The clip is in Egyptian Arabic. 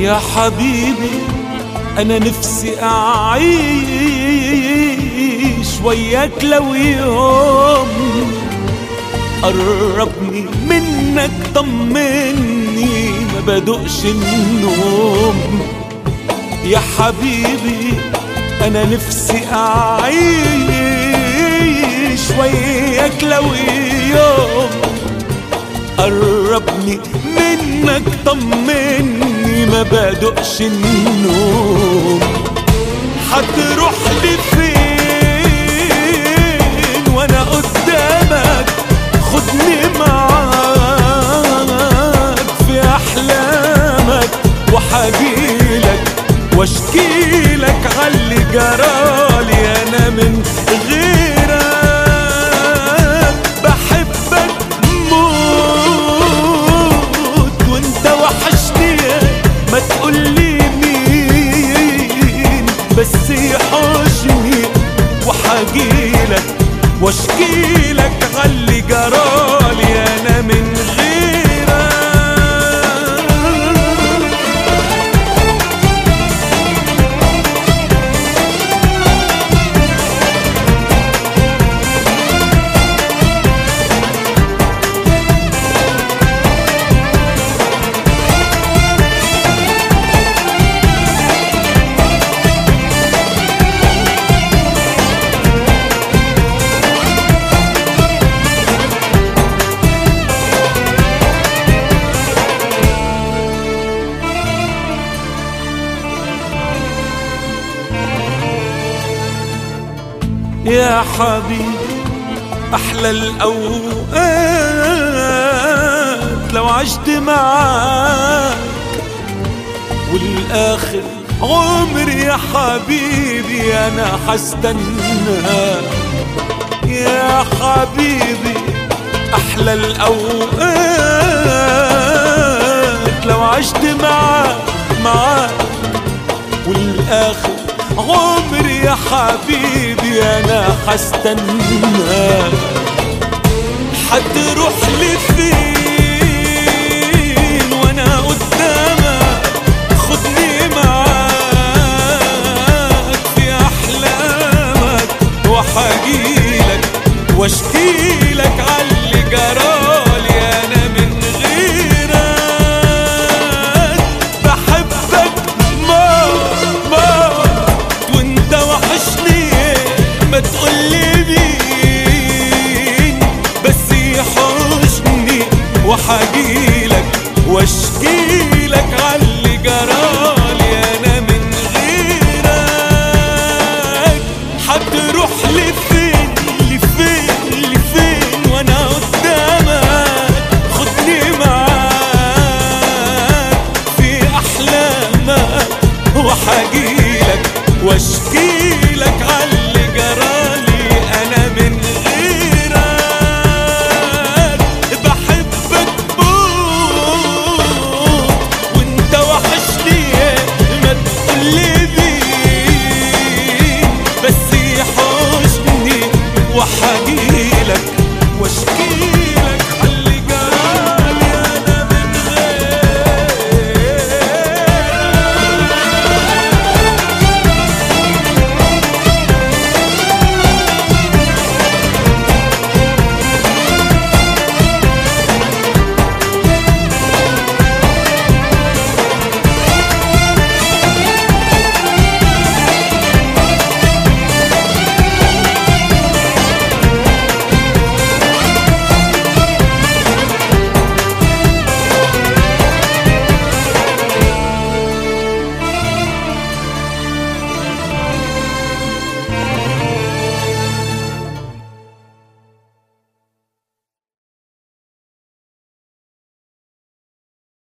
يا حبيبي انا نفسي اعيش وياك لو يوم قربني منك طمني ما بدقش النوم يا حبيبي انا نفسي اعيش وياك لو يوم قربني منك طمني ما بدقش النوم هتروح لي فين وانا قدامك خدني معاك في احلامك وحجيلك واشكيلك عاللي جرالي انا من غيرك بحبك موت وانت وحشني ما تقولي مين بس يحوشني وحجيلك واشكيلك عاللي جرالي انا من غيرك يا حبيبي احلى الاوقات لو عشت معاك والاخر عمري يا حبيبي انا هستناك يا حبيبي احلى الاوقات لو عشت معاك معاك والاخر عمري يا حبيبي انا هستناك هتروح لي فين وانا قدامك خدني معاك في احلامك وحجيلك واشكيلك عاللي جرالي انا من غيرك بحبك موت موت وانت وحشني ما تقولي مين بس يحوشني وحجيلك واشكي